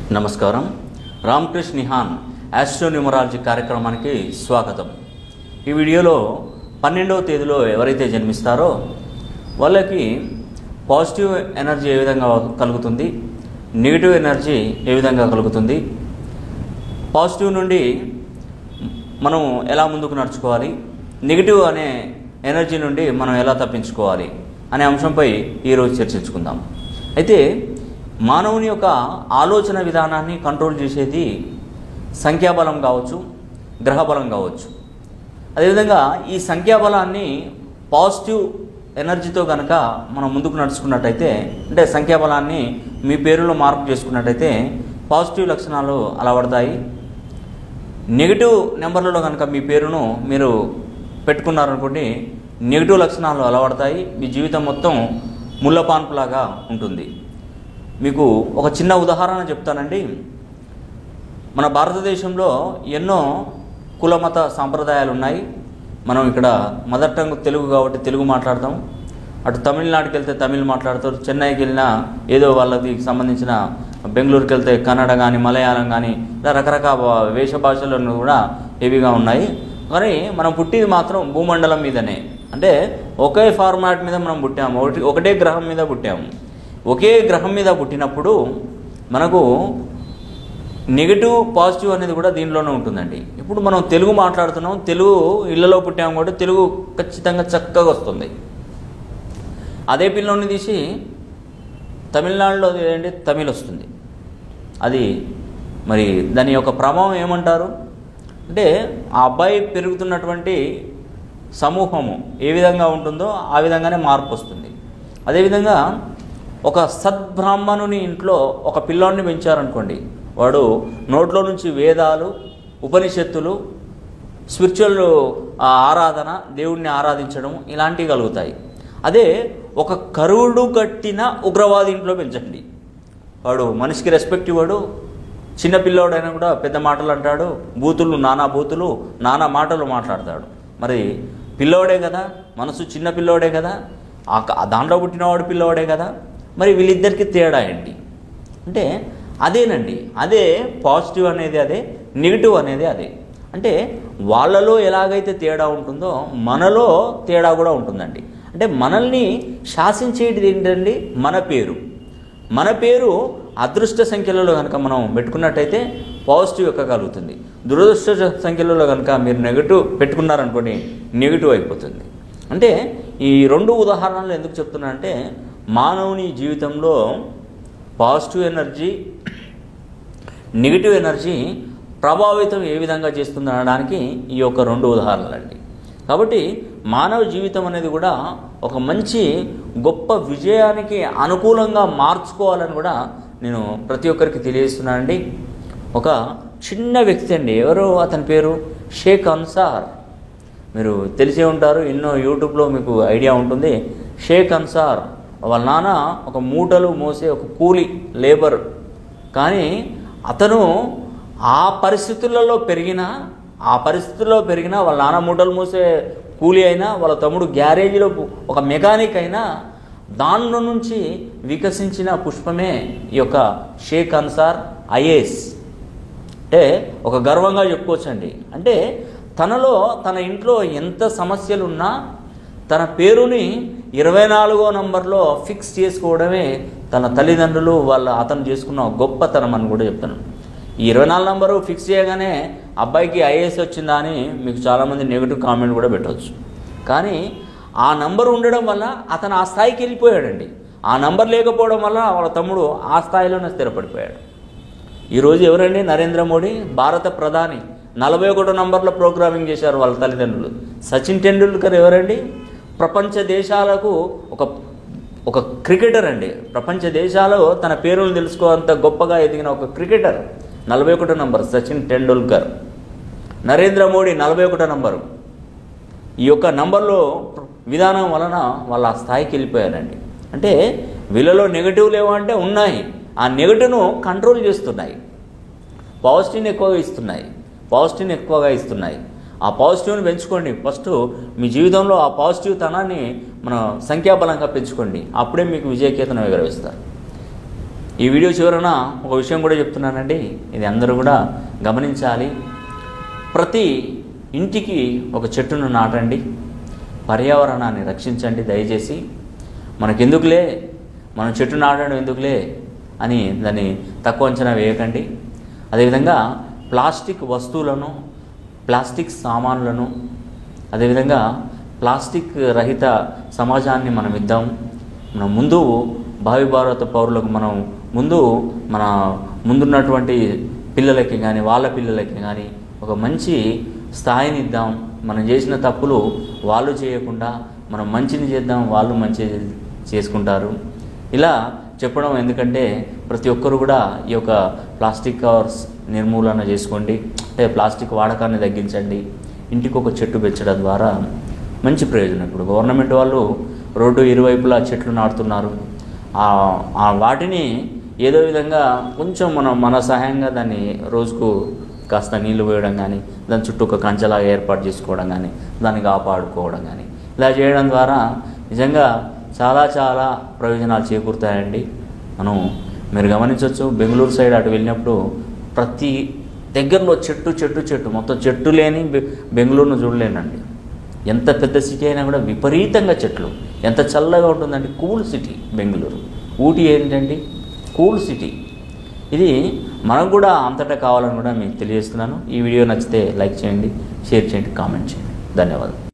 నమస్కారం Ramakrishna నిహాన్ astro numerology కార్యక్రమానికి స్వాగతం ఈ వీడియోలో పన్నెండవ తేదీలో ఎవరైతే జన్మిస్తారో వాళ్ళకి పాజిటివ్ ఎనర్జీ ఏ విధంగా కలుగుతుంది నెగిటివ్ ఎనర్జీ ఏ విధంగా కలుగుతుంది పాజిటివ్ నుండి మనం ఎలా ముందుకు నడుచుకోవాలి నెగిటివ్ అనే ఎనర్జీ నుండి మనం ఎలా తప్పించుకోవాలి అనే అంశంపై ఈరోజు చర్చించుకుందాం అయితే మానవుని యొక్క ఆలోచన విధానాన్ని కంట్రోల్ చేసేది సంఖ్యాబలం కావచ్చు గ్రహబలం కావచ్చు అదేవిధంగా ఈ సంఖ్యాబలాన్ని పాజిటివ్ ఎనర్జీతో కనుక మనం ముందుకు నడుచుకున్నట్టయితే అంటే సంఖ్యాబలాన్ని మీ పేరులో మార్పు చేసుకున్నట్టయితే పాజిటివ్ లక్షణాలు అలవడతాయి నెగిటివ్ నెంబర్లలో కనుక మీ పేరును మీరు పెట్టుకున్నారనుకోండి నెగిటివ్ లక్షణాలు అలవడతాయి మీ జీవితం మొత్తం ముళ్ళపాన్పులాగా ఉంటుంది మీకు ఒక చిన్న ఉదాహరణ చెప్తానండి మన భారతదేశంలో ఎన్నో కులమత సాంప్రదాయాలు ఉన్నాయి మనం ఇక్కడ మదర్ టంగ్ తెలుగు కాబట్టి తెలుగు మాట్లాడతాం అటు తమిళనాడుకి వెళ్తే తమిళ్ మాట్లాడతారు చెన్నైకి వెళ్ళినా ఏదో వాళ్ళకి సంబంధించిన బెంగళూరుకి వెళ్తే కన్నడ కానీ మలయాళం కానీ ఇలా రకరకాల వేష భాషలు కూడా హెవీగా ఉన్నాయి కానీ మనం పుట్టింది మాత్రం భూమండలం మీదనే అంటే ఒకే ఫార్మాట్ మీద మనం పుట్టాము ఒకటి ఒకటే గ్రహం మీద పుట్టాము ఒకే గ్రహం మీద పుట్టినప్పుడు మనకు నెగిటివ్ పాజిటివ్ అనేది కూడా దీనిలోనే ఉంటుందండి ఇప్పుడు మనం తెలుగు మాట్లాడుతున్నాం తెలుగు ఇళ్లలో పుట్టాము కూడా తెలుగు ఖచ్చితంగా చక్కగా వస్తుంది అదే పిల్లోని తీసి తమిళనాడులో ఏంటి తమిళ్ వస్తుంది అది మరి దాని యొక్క ప్రభావం ఏమంటారు అంటే ఆ అబ్బాయి పెరుగుతున్నటువంటి సమూహము ఏ విధంగా ఉంటుందో ఆ విధంగానే మార్పు వస్తుంది అదేవిధంగా ఒక సద్బ్రాహ్మణుని ఇంట్లో ఒక పిల్లోడిని పెంచారనుకోండి వాడు నోట్లో నుంచి వేదాలు ఉపనిషత్తులు స్పిరిచువల్ ఆరాధన దేవుడిని ఆరాధించడం ఇలాంటివి కలుగుతాయి అదే ఒక కరువుడు కట్టిన ఉగ్రవాది ఇంట్లో పెంచండి వాడు మనిషికి రెస్పెక్ట్ ఇవ్వడు చిన్న పిల్లోడైనా కూడా పెద్ద మాటలు అంటాడు బూతులు నానా బూతులు నానా మాటలు మాట్లాడతాడు మరి పిల్లోడే కదా మనసు చిన్న పిల్లోడే కదా ఆ దాంట్లో పుట్టినవాడు పిల్లోడే కదా మరి వీళ్ళిద్దరికి తేడా ఏంటి అంటే అదేనండి అదే పాజిటివ్ అనేది అదే నెగిటివ్ అనేది అదే అంటే వాళ్ళలో ఎలాగైతే తేడా ఉంటుందో మనలో తేడా కూడా ఉంటుందండి అంటే మనల్ని శాసించేది ఏంటండి మన పేరు మన పేరు అదృష్ట సంఖ్యలలో కనుక మనం పెట్టుకున్నట్టయితే పాజిటివ్ ఎక్కగలుగుతుంది దురదృష్ట సంఖ్యలలో కనుక మీరు నెగిటివ్ పెట్టుకున్నారనుకోండి నెగిటివ్ అయిపోతుంది అంటే ఈ రెండు ఉదాహరణలు ఎందుకు చెప్తున్నా అంటే మానవుని జీవితంలో పాజిటివ్ ఎనర్జీ నెగిటివ్ ఎనర్జీ ప్రభావితం ఏ విధంగా చేస్తుంది అనడానికి ఈ యొక్క రెండు ఉదాహరణలు అండి కాబట్టి మానవ జీవితం అనేది కూడా ఒక మంచి గొప్ప విజయానికి అనుకూలంగా మార్చుకోవాలని కూడా నేను ప్రతి ఒక్కరికి తెలియజేస్తున్నానండి ఒక చిన్న వ్యక్తి అండి ఎవరు అతని పేరు షేక్ అన్సార్ మీరు తెలిసే ఉంటారు ఎన్నో యూట్యూబ్లో మీకు ఐడియా ఉంటుంది షేక్ అన్సార్ వాళ్ళ నాన్న ఒక మూటలు మోసే ఒక కూలి లేబర్ కానీ అతను ఆ పరిస్థితులలో పెరిగిన ఆ పరిస్థితుల్లో పెరిగిన వాళ్ళ నాన్న మూటలు మోసే కూలి అయినా వాళ్ళ తమ్ముడు గ్యారేజీలో ఒక మెకానిక్ అయినా దానిలో నుంచి వికసించిన పుష్పమే ఈ యొక్క షేక్ అన్సార్ ఐఏఎస్ అంటే ఒక గర్వంగా చెప్పుకోవచ్చండి అంటే తనలో తన ఇంట్లో ఎంత సమస్యలున్నా తన పేరుని ఇరవై నాలుగో నంబర్లో ఫిక్స్ చేసుకోవడమే తన తల్లిదండ్రులు వాళ్ళ అతను చేసుకున్న గొప్పతనం అని కూడా చెప్తాను ఈ ఇరవై నాలుగు నంబరు ఫిక్స్ చేయగానే అబ్బాయికి ఐఏఎస్ వచ్చిందా అని మీకు చాలామంది నెగిటివ్ కామెంట్ కూడా పెట్టవచ్చు కానీ ఆ నంబర్ ఉండడం వల్ల అతను ఆ స్థాయికి వెళ్ళిపోయాడండి ఆ నంబర్ లేకపోవడం వల్ల వాళ్ళ తమ్ముడు ఆ స్థాయిలోనే స్థిరపడిపోయాడు ఈరోజు ఎవరండి నరేంద్ర మోడీ భారత ప్రధాని నలభై ఒకటో నంబర్లో ప్రోగ్రామింగ్ చేశారు వాళ్ళ తల్లిదండ్రులు సచిన్ టెండూల్కర్ ఎవరండి ప్రపంచ దేశాలకు ఒక ఒక క్రికెటర్ అండి ప్రపంచ దేశాలు తన పేరును తెలుసుకోంత గొప్పగా ఎదిగిన ఒక క్రికెటర్ నలభై ఒకటో నంబర్ సచిన్ టెండూల్కర్ నరేంద్ర మోడీ నలభై ఒకటో నంబరు ఈ యొక్క నంబర్లో విధానం వలన వాళ్ళ ఆ స్థాయికి వెళ్ళిపోయారండి అంటే వీళ్ళలో నెగిటివ్ లేవా అంటే ఉన్నాయి ఆ నెగిటివ్ను కంట్రోల్ చేస్తున్నాయి పాజిటివ్ని ఎక్కువగా ఇస్తున్నాయి పాజిటివ్ని ఎక్కువగా ఇస్తున్నాయి ఆ పాజిటివ్ని పెంచుకోండి ఫస్ట్ మీ జీవితంలో ఆ పాజిటివ్ తనాన్ని మన సంఖ్యాబలంగా పెంచుకోండి అప్పుడే మీకు విజయకేతనం ఎగరవేస్తారు ఈ వీడియో చివరన ఒక విషయం కూడా చెప్తున్నానండి ఇది అందరూ కూడా గమనించాలి ప్రతి ఇంటికి ఒక చెట్టును నాటండి పర్యావరణాన్ని రక్షించండి దయచేసి మనకెందుకులే మనం చెట్టు నాటడం ఎందుకులే అని దాన్ని తక్కువ అంచనా వేయకండి అదేవిధంగా ప్లాస్టిక్ వస్తువులను ప్లాస్టిక్ సామాన్లను అదేవిధంగా ప్లాస్టిక్ రహిత సమాజాన్ని మనం ఇద్దాం మనం ముందు భావి భారత పౌరులకు మనం ముందు మన ముందున్నటువంటి పిల్లలకి కానీ వాళ్ళ పిల్లలకి కానీ ఒక మంచి స్థాయిని ఇద్దాం మనం చేసిన తప్పులు వాళ్ళు చేయకుండా మనం మంచిని చేద్దాం వాళ్ళు మంచి చేసుకుంటారు ఇలా చెప్పడం ఎందుకంటే ప్రతి ఒక్కరు కూడా ఈ యొక్క ప్లాస్టిక్ కవర్స్ నిర్మూలన చేసుకోండి లేదా ప్లాస్టిక్ వాడకాన్ని తగ్గించండి ఇంటికి ఒక చెట్టు పెంచడం ద్వారా మంచి ప్రయోజనం ఇప్పుడు గవర్నమెంట్ వాళ్ళు రోడ్డు ఇరువైపులా చెట్లు నాటుతున్నారు ఆ- ఆ వాటిని ఏదో విధంగా కొంచెం మనం మన సహాయంగా దాన్ని రోజుకు కాస్త నీళ్లు పోయడం కానీ దాని చుట్టూ ఒక కంచెలాగా ఏర్పాటు చేసుకోవడం కానీ దాన్ని కాపాడుకోవడం కానీ ఇలా చేయడం ద్వారా నిజంగా చాలా చాలా ప్రయోజనాలు చేకూరుతాయండి మనం మీరు గమనించవచ్చు బెంగళూరు సైడ్ అటు వెళ్ళినప్పుడు ప్రతి దగ్గరలో చెట్టు చెట్టు చెట్టు మొత్తం చెట్టు లేని బె- బెంగళూరును చూడలేనండి ఎంత పెద్ద సిటీ అయినా కూడా విపరీతంగా చెట్లు ఎంత చల్లగా ఉంటుందండి కూల్ సిటీ బెంగళూరు ఊటీ ఏంటండి కూల్ సిటీ ఇది మనకు కూడా అంతటా కావాలని కూడా మీకు తెలియజేస్తున్నాను ఈ వీడియో నచ్చితే లైక్ చేయండి షేర్ చేయండి కామెంట్ చేయండి ధన్యవాదాలు